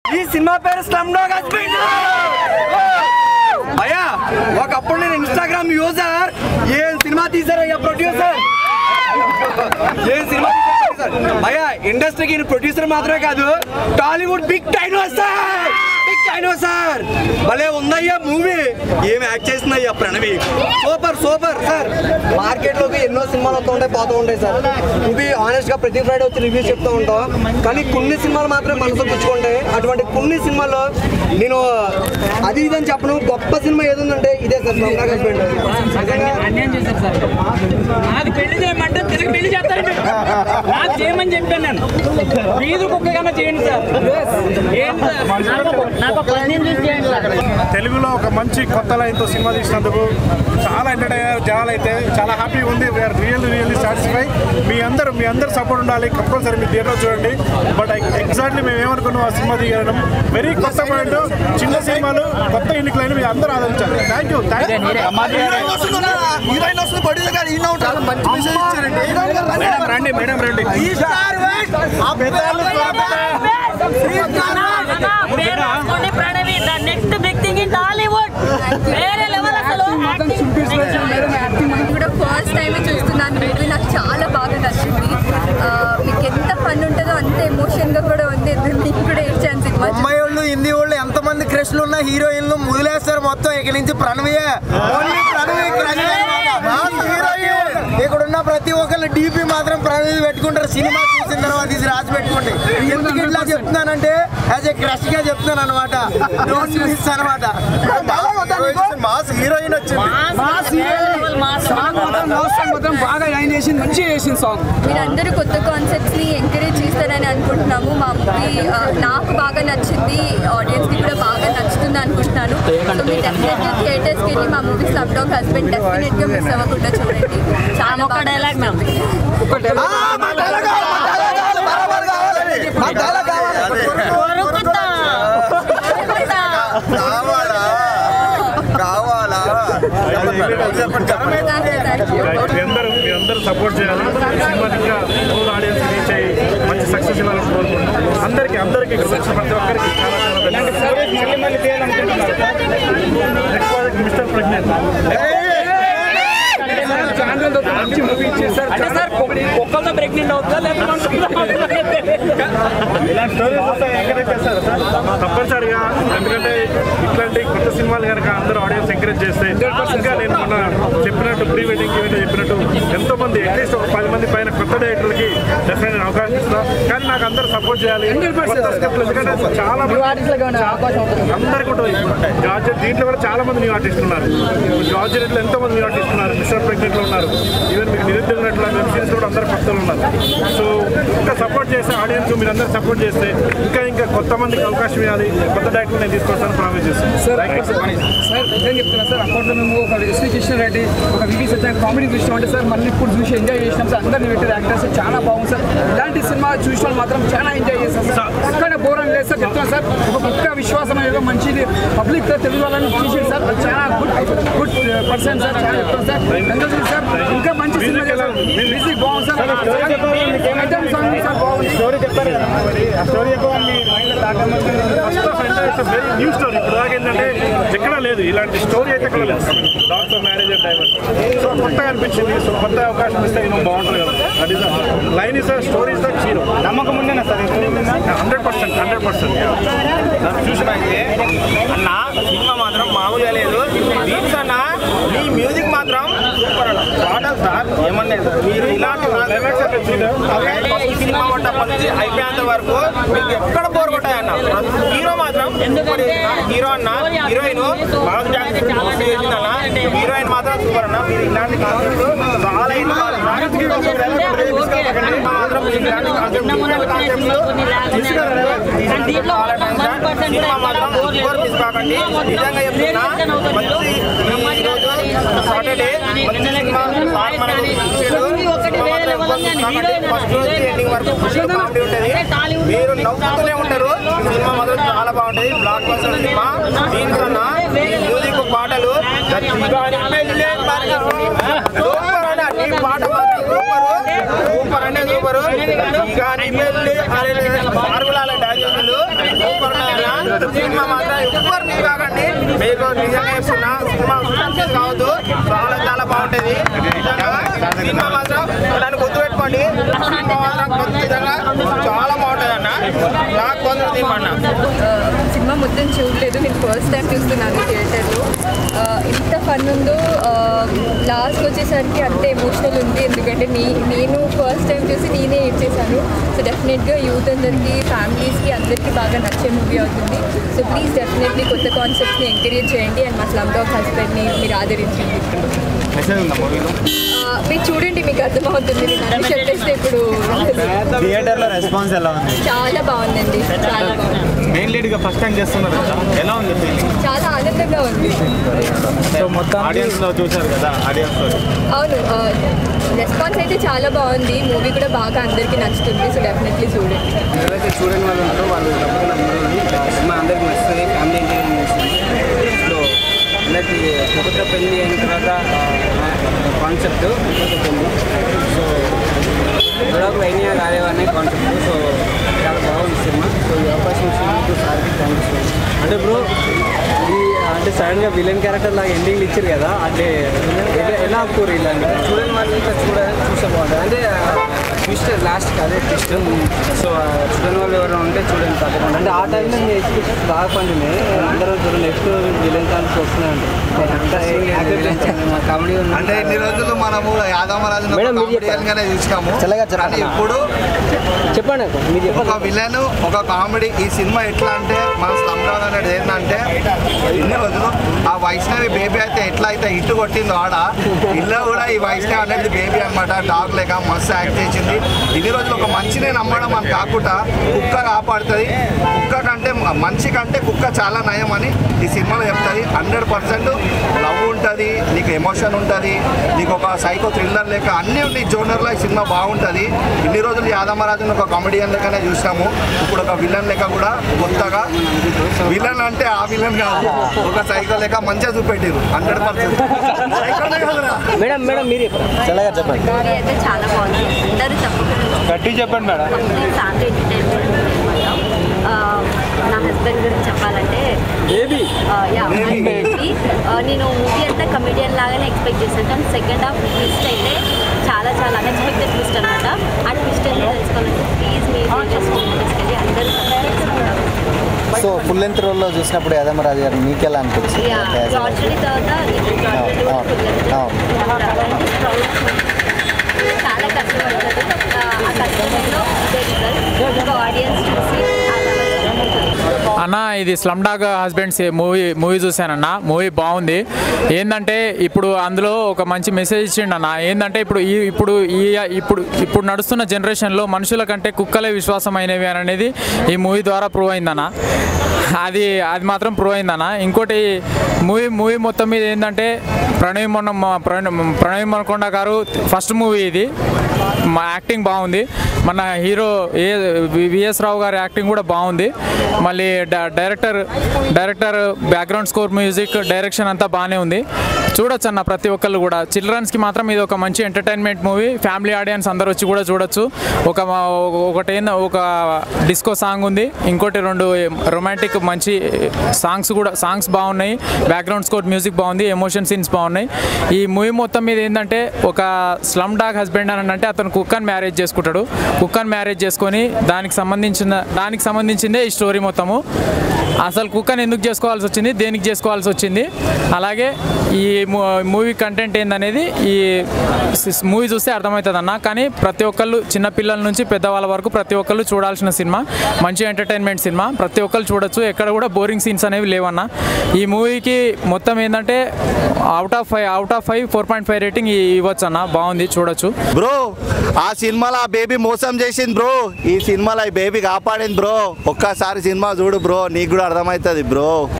ఈ సినిమా పేరు slum dog husband అయ్యా ఒకప్పుడు నేను ఇన్స్టాగ్రామ్ యూజర్ ఏం సినిమా తీసారయ్యా ప్రొడ్యూసర్ ఏం సినిమా తీశారు అయ్యా ఇండస్ట్రీకి ప్రొడ్యూసర్ మాత్రమే కాదు Tollywood big dinosaur big dinosaur భలే ఉందయ్యా మూవీ ఏమి యాక్ట్ చేసిందయ్యా Pranavi super super sir market లోకి ఎన్నో సినిమాలు వస్తూ ఉంటాయి పోతూ ఉంటాయి సార్ మూవీ ఆనెస్ట్ గా ప్రతి ఫ్రైడే వచ్చి రివ్యూస్ చెప్తూ ఉంటాం కానీ కొన్ని సినిమాలు మాత్రమే మనసు పుచ్చుకుంటాయి అటువంటి కొన్ని సినిమాల్లో నేను అది ఇదని చెప్పను గొప్ప సినిమా ఏది ఉందంటే ఇదే సార్ స్లమ్డాగ్ హస్బెండ్ నిజంగా అన్యాయం చేశారు సార్ నాకు పెళ్లి చేయమంటే తిరిగి పెళ్లి చేస్తారు మీరు. నాకు చేయమని చెప్పాను నేను వీధి కుక్క కన్నా చేయండి సార్ ఏంటి సార్ నాకు- నాకు ఒక పదిహేను చూసి చేయండి సార్ తెలుగులో ఒక మంచి కొత్త లైన్తో సినిమా తీసినందుకు చాలా ఎంటర్టైన్ అయ్యారు జనాలు అయితే చాలా హ్యాపీగా ఉంది వీఆర్ రియల్లీ రియల్లీ సాటిస్ఫై మీ అందరూ మీ అందరు సపోర్ట్ ఉండాలి కంపల్సరీ మీ థియేటర్ చూడండి బట్ ఎగ్జాక్ట్లీ మేము ఏమనుకున్నాం ఆ సినిమా తీయడం వెరీ కొత్త పాయింట్ చిన్న సినిమాలు కొత్త ఎన్నికలైన మీరు అందరూ ఆలోచించాలి థ్యాంక్ యూ థ్యాంక్ హీరోయిన్ వస్తుంది ప్రొడ్యూసర్ గారు ఈయన ఉంటారు మంచి మెసేజ్ ఇచ్చారండి మేడం రండి మేడం రండి Pranavi the next big thing in Tollywood వేరే లెవెల్ అసలు కూడా ఫస్ట్ టైం చూస్తున్నాను మూవీ నాకు చాలా బాగా నచ్చింది ఆ, మీకు ఎంత ఫన్ ఉంటుందో అంత ఎమోషన్గా కూడా ఉంది మీకు కూడా ఏడ్చాను సినిమా చూసి. అమ్మాయి వాళ్ళు హిందీ వాళ్ళు ఎంతమంది క్రష్లు ఉన్న హీరోయిన్లు ముదిలేస్తారు మొత్తం ఇక నుంచి ప్రణవియే ఓన్లీ ప్రణవి crush అన్నమాట. Mass heroine. ఇక్కడ ఉన్న ప్రతి ఒక్కళ్ళు డీపీ మాత్రం ప్రణవి పెట్టుకుంటారు సినిమా చూసిన తర్వాత ఇది రాసి పెట్టుకోండి ఎందుకు ఇట్లా చెప్తున్నానంటే యాజ్ ఏ క్రష్ గా చెప్తున్నాను అనమాట అనమాట మాస్ హీరోయిన్ వచ్చింది మొత్తం బాగా లైన్ చేసింది మంచిగా చేసింది సాంగ్ మీరందరూ కొత్త కాన్సెప్ట్స్ని ఎంకరేజ్ చేస్తారని అనుకుంటున్నాము మా మూవీ నాకు బాగా నచ్చింది ఆడియన్స్కి కూడా బాగా నచ్చుతుంది అనుకుంటున్నాను సో మీరు డెఫినెట్గా థియేటర్స్కి వెళ్ళి మా మూవీ స్లమ్ డాగ్ హస్బెండ్ డెఫినెట్గా మిస్ అవ్వకుండా చూడండి చాలా ఒక డైలాగ్ మ్యామ్ కొరుకుతా కొరుకుతా. కావాలా కావాలా మీ అందరూ మీ అందరూ సపోర్ట్ చేయాలి ఈ సినిమాని ఇంకా ఫుల్ ఆడియన్స్ రీచ్ అయ్యి మంచి సక్సెస్ ఇవ్వాలని కోరుకుంటున్నాం అందరికీ అందరికీ ఇక్కడ వచ్చిన ప్రతి ఒక్కరికి చాలా చాలా మిస్టర్ ప్రెగ్నెంట్ అంటే సార్ ఒక్కరితో ప్రెగ్నెంట్ అవుతుందా లేకపోతే ఇలాంటి స్టోరీస్ వస్తే ఎంకరేజ్ చేస్తారు సార్ తప్పనిసరిగా ఎందుకంటే ఇట్లాంటి కొత్త సినిమాలు కనుక అందరూ ఆడియన్స్ ఎంకరేజ్ చేస్తే ఇంకా నేను మొన్న చెప్పినట్టు ప్రీ వెడ్డింగ్ ఈవెంట్ చెప్పినట్టు ఎంతో మంది అట్లీస్ట్ ఒక పది మంది పైన కొత్త డైరెక్టర్లకి డెఫినెట్ నేను అవకాశం ఇస్తా కానీ నాకు అందరూ సపోర్ట్ చేయాలి కొత్త scripts ఎందుకంటే చాలా మంది అందరికీ ఉంటుంది జార్జ్ దీంట్లో కూడా చాలా మంది న్యూ ఆర్టిస్టులు ఉన్నారు జార్జ్ రెడ్లో ఎంతో మంది న్యూ ఆర్టిస్టులు ఉన్నారు మిస్టర్ ప్రెగ్నెంట్ లో ఉన్నారు ఈవెన్ మీకు నిరుద్యోగ నటులు వెబ్ సిరీస్ కూడా అందరు కొత్తలు ఉన్నారు సో ఇంకా సపోర్ట్ చేస్తే ఆడియన్స్ మీరు అందరూ సపోర్ట్ చేస్తే ఇంకా ఇంకా కొత్త మందికి అవకాశం ఇవ్వాలి కొత్త డైరెక్టర్ నేను తీసుకొస్తాను ప్రామిస్ చేస్తాను సార్ నిజం చెప్తున్నా సార్ అప్పట్లో మేము ఒక ఎస్వి కృష్ణారెడ్డి ఒక వివి సత్య కామెడీ చూసినాం అంటే సార్ మళ్ళీ ఇప్పుడు చూసి ఎంజాయ్ చేసినాం సార్ అందరిని పెట్టారు యాక్టర్స్ చాలా బాగుంది సార్ ఇలాంటి సినిమా చూసిన వాళ్ళు మాత్రం చాలా ఎంజాయ్ చేస్తాం సార్ ఎక్కడ బోర్ అని లేదు సార్ చెప్తున్నా సార్ ఒక గొప్ప విశ్వాసం ఏదో మంచిది పబ్లిక్ తెలుగు వాళ్ళని చూసి సార్ అది చాలా గుడ్ గుడ్ పర్సన్ సార్ చాలా చెప్తాం సార్ అందరూ సార్ ఇంకా మంచి సినిమా చేశారు మ్యూజిక్ బాగుంది సార్ ఐటమ్ సాంగ్ సార్ బాగుంది స్టోరీ చెప్తారు కదా మరి ఆ స్టోరీ ఎక్కువ మీ మైండ్లో ఫస్ట్ ఆఫ్ అంటే ఇట్స్ వెరీ న్యూ స్టోరీ ఇప్పుడు దాకా ఏంటంటే ఎక్కడా లేదు ఇలాంటి స్టోరీ అయితే ఎక్కడ లేదు doctor marriage and divorce so కొత్తగా అనిపించింది సో కొత్త అవకాశం ఇస్తే నేను బాగుంటుంది కదా that is line is story is the hero నమ్మకం ఉండేనా sir hundred percent hundred percent చూసినైతే అన్న సినిమా మాత్రం మామూలుగా లేదు దీనికన్నా మీ మ్యూజిక్ మాత్రం సూపర్ అన్న పాటలు సార్ ఏమన్నా మీరు ఇలాంటి ఫస్ట్ సినిమా కొట్టప్పటి నుంచి అయిపోయేంత వరకు మీకు ఎక్కడ బోర్ కొట్టాయన్న హీరో మాత్రం సూపర్ చేసిన హీరో అన్న హీరోయిన్ బాగా డాన్స్ చేసిందన్న హీరోయిన్ మాత్రం సూపర్ అన్న మీరు ఇలాంటి కాన్సెప్ట్ చాలా సినిమా మాత్రం మీరు ఇలాంటి కాన్సెప్ట్ దీంట్లో సినిమా మాత్రం ఎవరు మిస్ కాకండి నిజంగా చెప్తున్నా మంచి ఈ రోజు సాటర్డే మంచి సినిమా సార్ మనకు ఇచ్చాడు. సినిమా మాత్రం ఎవరు మిస్ కాకండి. ఫస్ట్ నుంచి ఎండింగ్ వరకు ఫుల్ కామెడీ ఉంటుంది మీరు నవ్వుతూనే ఉంటారు సినిమా మాత్రం చాలా బాగుంటుంది బ్లాక్ బస్టర్ సినిమా దీనికన్నా ఈ మ్యూజిక్ పాటలు సూపర్ అన్న ఈ పాట మాత్రం సూపర్ సూపర్ అంటే సూపర్ కానీ పెళ్ళి అరే పార్వలాల డాన్స్ సూపర్ సినిమా మాత్రం ఎవ్వరు మీరు కాకండి మీకు నిజంగా చెప్తున్నా సినిమా కన్ఫ్యూజ్ కావద్దు చాలా చాలా బాగుంటుంది నిజంగా సినిమా మాత్రం దాన్ని గుర్తుపెట్టుకోండి సినిమా మాత్రం నిజంగా చాలా బాగుంటుంది అన్న నాకు కొందరు తిమ్మన్నా సినిమా మొత్తం చూడలేదు నేను ఫస్ట్ టైం చూస్తున్నాను థియేటర్లో ఆ, ఇంత ఫన్ ఉందో లాస్ట్ వచ్చేసరికి అంత ఎమోషనల్ ఉంది ఎందుకంటే నీ నేను ఫస్ట్ టైం చూసి నేనే చేశాను సో డెఫినెట్గా యూత్ అందరికీ ఫ్యామిలీస్కి అందరికీ బాగా నచ్చే మూవీ అవుతుంది సో ప్లీజ్ డెఫినెట్లీ కొత్త కాన్సెప్ట్స్ని ఎంకరేజ్ చేయండి అండ్ మా స్లమ్ డాగ్ హస్బెండ్ని మీరు ఆదరించండి ఆ, మీరు చూడండి మీకు అర్థమవుతుంది నేను అన్ని చెప్పేస్తే ఇప్పుడు థియేటర్లో రెస్పాన్స్ ఎలా ఉంది చాలా బాగుందండి చాలా బాగుంది మెయిన్ లీడ్గా ఫస్ట్ టైం చేస్తున్నారు కదా ఎలా ఉంది ఫీలింగ్ చాలా ఆనందంగా ఉంది సో మొత్తం ఆడియన్స్లో చూశారు కదా ఆడియన్స్లో అవును రెస్పాన్స్ అయితే చాలా బాగుంది మూవీ కూడా బాగా అందరికీ నచ్చుతుంది సో డెఫినెట్లీ చూడండి ఎవరైతే చూడని వాళ్ళు ఉంటారో వాళ్ళు తప్పకుండా అందరూ సినిమా అందరికి నచ్చుతుంది ఫ్యామిలీ ఎంటర్టైన్మెంట్ సో అందరికి ఒకట పెళ్ళి అయిన తర్వాత కాన్సెప్ట్ ఒకట పెళ్ళి సో గొడవకు అయినా కాలేవనే కాన్సెప్ట్ సో చాలా బాగుంది సినిమా సో ఈ అవకాశం ఇచ్చినందుకు సార్కి థ్యాంక్ యూ అంటే బ్రో ఈ అంటే సడన్ గా విలన్ క్యారెక్టర్ లాగా ఎండింగ్ ఇచ్చారు కదా అంటే ఎలా- ఎలా ఆపుకోరు ఇలా చూడని వాళ్ళు ఇంకా చూడాలి చూస్తే బాగుంటుంది అంటే ట్విస్ట్ లాస్ట్కి అదే ట్విస్ట్ సో చూడని వాళ్ళు ఎవరైనా ఉంటే చూడండి తప్పకుండా అంటే ఆ టైంలో మీ ఎక్స్పెక్టేషన్ బాగా పండినాయి అందరూ నెక్స్ట్ విలన్ ఛాన్స్ వస్తున్నాయండి కామెడీ ఉంది అంటే ఇన్ని రోజులు మనము యాదవరాజు మేడం, మీరు కామెడియన్ గానే చూసినాము చల్లగా చెప్పండి. కానీ ఇప్పుడు చెప్పండి మీరు ఒక చెప్పండి విలన్ ఒక కామెడీ ఈ సినిమా ఎట్లా అంటే మన స్లమ్ డాగ్ అనేది ఏంటంటే ఇన్ని రోజులు ఆ వైష్ణవి బేబీ అయితే ఎట్లా అయితే హిట్ కొట్టిందో ఆడ ఇల్లు కూడా ఈ వైష్ణవి అనేది బేబీ అనమాట డాగ్ లేక మస్తు యాక్ట్ చేసింది ఇన్ని రోజులు ఒక మనిషినే నమ్మడం అని కాకుండా కుక్క కాపాడుతుంది కుక్క కంటే మనిషి కంటే కుక్క చాలా నయం అని ఈ సినిమాలో చెప్తుంది హండ్రెడ్ పర్సెంట్ లవ్ ఉంటుంది నీకు ఎమోషన్ ఉంటుంది నీకు ఒక సైకో థ్రిల్లర్ లేక అన్నీ ఉంది జోనర్లో ఈ సినిమా బాగుంటుంది ఇన్ని రోజులు యాదమరాజుని ఒక కామెడియన్ లెక్కనే చూసినాము ఇప్పుడు ఒక విలన్ లెక్క కూడా కొత్తగా విలన్ అంటే ఆ విలన్ కాదు ఒక సైకో లెక్క మంచిగా చూపెట్టిరు హండ్రెడ్ పర్సెంట్ సైకోనే కదరా మేడం మేడం మీరు చెప్పండి చల్లగా చెప్పండి మూవీ అయితే చాలా బాగుంది అందరూ తప్పకుండా గట్టి చెప్పండి మేడం కంప్లీట్ ఫ్యామిలీ ఎంటర్టైన్మెంట్ నా హస్బెండ్ గురించి చెప్పాలంటే బేబీ ఆ, యా, my baby. ఆ, నేను మూవీ అంతా కమెడియన్ లాగానే ఎక్స్పెక్ట్ చేశాను కానీ సెకండ్ హాఫ్ ట్విస్ట్ అయితే చాలా చాలా అన్ఎక్స్పెక్టెడ్ ట్విస్ట్ అనమాట ఆ ట్విస్ట్ ఏంటో తెలుసుకోవాలంటే ప్లీజ్ మీరు తీసుకెళ్ళి అందరూ subscribe చేసుకోండి. సో ఫుల్ లెంత్ రోల్లో చూసినప్పుడు యదమరాజు గారు మీకు ఎలా అనిపించింది యా జార్జరీ తర్వాత ఇది జార్జరీ కూడా అవును, full అవును. length. చాలా కష్టపడుతుంది ఆ ఆ కష్టంలో ఇదే రిజల్ట్ ఇంకా ఆడియన్స్ చూసి ఆ లెవెల్ అన్న ఇది slum dog husbands movie movie చూశానన్న మూవీ బాగుంది ఏంటంటే ఇప్పుడు అందులో ఒక మంచి మెసేజ్ ఇచ్చిండు అన్న ఏంటంటే ఇప్పుడు ఈ ఇప్పుడు ఈ ఇప్పుడు ఇప్పుడు నడుస్తున్న జనరేషన్లో మనుషుల కంటే కుక్కలే విశ్వాసమైనవి అని అనేది ఈ మూవీ ద్వారా ప్రూవ్ అయిందన్న అది అది మాత్రం ప్రూవ్ అయిందన్న ఇంకోటి మూవీ మూవీ మొత్తం మీద ఏంటంటే ప్రణయ్ మొన్న మా- ప్రణయ్ ప్రణయ్ మొనకొండ గారు ఫస్ట్ మూవీ ఇది మా యాక్టింగ్ బాగుంది మన హీరో ఏ విఎస్ రావు గారి యాక్టింగ్ కూడా బాగుంది మళ్ళీ డ- director director background score music direction అంతా బాగానే ఉంది చూడొచ్చు అన్న ప్రతి ఒక్కళ్ళు కూడా చిల్డ్రన్స్కి మాత్రం ఇది ఒక మంచి ఎంటర్టైన్మెంట్ మూవీ ఫ్యామిలీ ఆడియన్స్ అందరూ వచ్చి కూడా చూడొచ్చు ఒక ఒకటి ఏంద- ఒక డిస్కో సాంగ్ ఉంది ఇంకోటి రెండు రొమాంటిక్ మంచి సాంగ్స్ కూడా సాంగ్స్ బాగున్నాయి బ్యాక్గ్రౌండ్ స్కోర్ మ్యూజిక్ బాగుంది ఎమోషన్ సీన్స్ బాగున్నాయి ఈ మూవీ మొత్తం మీద ఏంటంటే ఒక స్లమ్ డాగ్ హస్బెండ్ అని అంటే అతను కుక్కని మ్యారేజ్ చేసుకుంటాడు కుక్కని మ్యారేజ్ చేసుకొని దానికి సంబంధించిన దానికి సంబంధించిందే ఈ స్టోరీ మొత్తము అసలు కుక్కని ఎందుకు చేసుకోవాల్సి వచ్చింది దేనికి చేసుకోవాల్సి వచ్చింది అలాగే ఈ మూవీ కంటెంట్ ఏందనేది ఈ మూవీ చూస్తే అర్థమవుతుంది అన్న కానీ ప్రతి ఒక్కళ్ళు చిన్నపిల్లల నుంచి పెద్దవాళ్ళ వరకు ప్రతి ఒక్కళ్ళు చూడాల్సిన సినిమా మంచి ఎంటర్టైన్మెంట్ సినిమా ప్రతి ఒక్కళ్ళు చూడొచ్చు ఎక్కడ కూడా బోరింగ్ సీన్స్ అనేవి లేవన్న ఈ మూవీకి మొత్తం ఏంటంటే out of five out of five four point five rating ఇవ్వచ్చు అన్న బాగుంది చూడొచ్చు బ్రో ఆ సినిమాలో ఆ బేబీ మోసం చేసింది బ్రో ఈ సినిమాలో ఈ బేబీ కాపాడింది బ్రో ఒక్కసారి సినిమా చూడు బ్రో నీకు కూడా అర్థమవుతుంది బ్రో